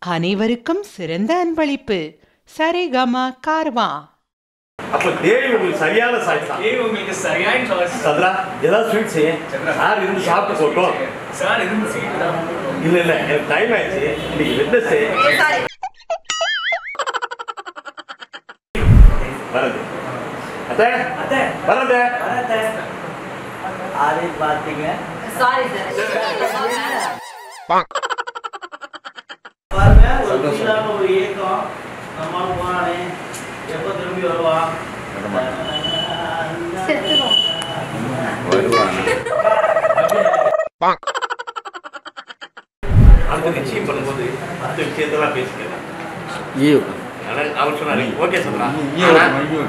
அனைவருக்கும் சிறந்த அன்பளிப்பு சரிகமா கார்வா அப்ப தேவி உங்களுக்கு சரியான சாய்ஸ் தான் ஏய் உங்களுக்கு சரியான சாய்ஸ் சந்திரா ஏதாவது ஸ்வீட் செய்ய சார் இருந்து சாப்பிட்டு போட்டோம் சார் இருந்து சீட் தான் இல்ல இல்ல எனக்கு டைம் ஆயிடுச்சு இன்னைக்கு வெட்னஸ்டே வரது அத்தை அத்தை வரது அத்தை அதை பார்த்தீங்க சாரி சார் பாருங்க ஒரு ஃபீலான ஒரு ஏக்கம் நம்மால் போனானே எப்போ திரும்பி வருவா செத்துரும் அந்த நிச்சயம் பண்ணும்போது அந்த விஷயத்தெல்லாம் பேசிக்கலாம் ஆனா அவர் சொன்னாரு ஓகே சந்திரா ஆனா,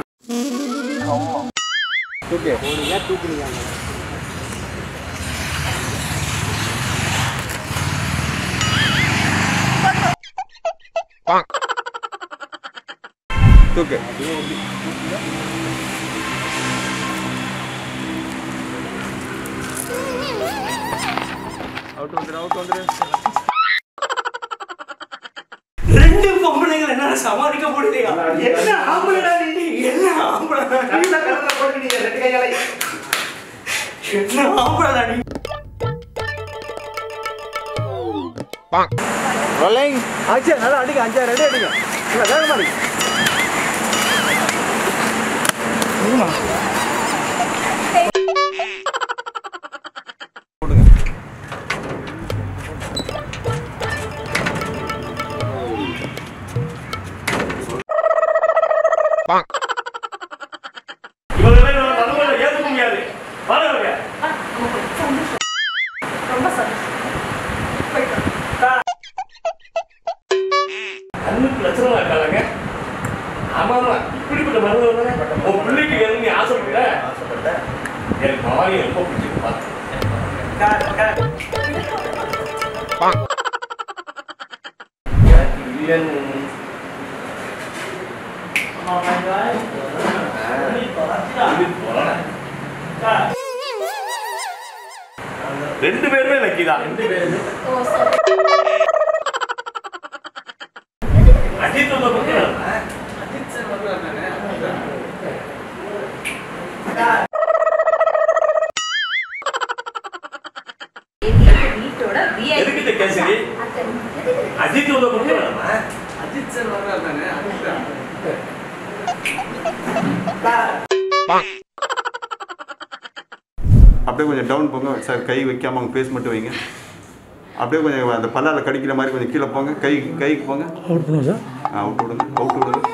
தூக்கு அவுட் வந்துரு அவுட் வந்துரு ரெண்டு பொம்பளைகள் என்னால சமாளிக்க முடியலையா என்ன ஆம்பளடா நீ என்ன ஆம்பளடா நீ என்ன ஆம்பளடா நீ ரோலிங் ஆச்சு நல்லா அடிங்க அஞ்சா ரெடி அடிங்க இல்ல வேகமா அடிங்க இவங்கெல்லாம் இவங்க நடுவுல ஏத்துக்க முடியாது பாருங்க ரொம்ப சந்தோஷம் போயிட்டு கண்ணுக்கு லட்சணமா இருக்காங்க ஆமா ஆமா இப்படிப்பட்ட மருந்து வருதானே உன் பிள்ளைக்கு வேணும்னு நீ ஆசைப்பட்ட ஆசைப்பட்டேன் எனக்கு மாறி ரொம்ப பிடிச்சிருக்கு பார்த்து எனக்கு இல்லைன்னு இது போறேன். ரெண்டு பேருமே லக்கி தான் ரெண்டு பேருமே ஓ சாரி அஜித் வந்து கொடுக்குறாரு. வீட்டோட எதுக்கு இந்த கேசரி அஜித் வந்து கொடுக்குறாரு. அஜித் சார் வர்றாரு தானே அதுதான் அப்படியே கொஞ்சம் டவுன் போங்க சார் கை வைக்காம அவங்க பேஸ் மட்டும் வைங்க அப்படியே கொஞ்சம் அந்த பல்லால கடிக்கிற மாதிரி கொஞ்சம் கீழே போங்க கை கைக்கு போங்க அவுட் பண்ணுங்க சார் அவுட் விடுங்க அவுட் விடுங்க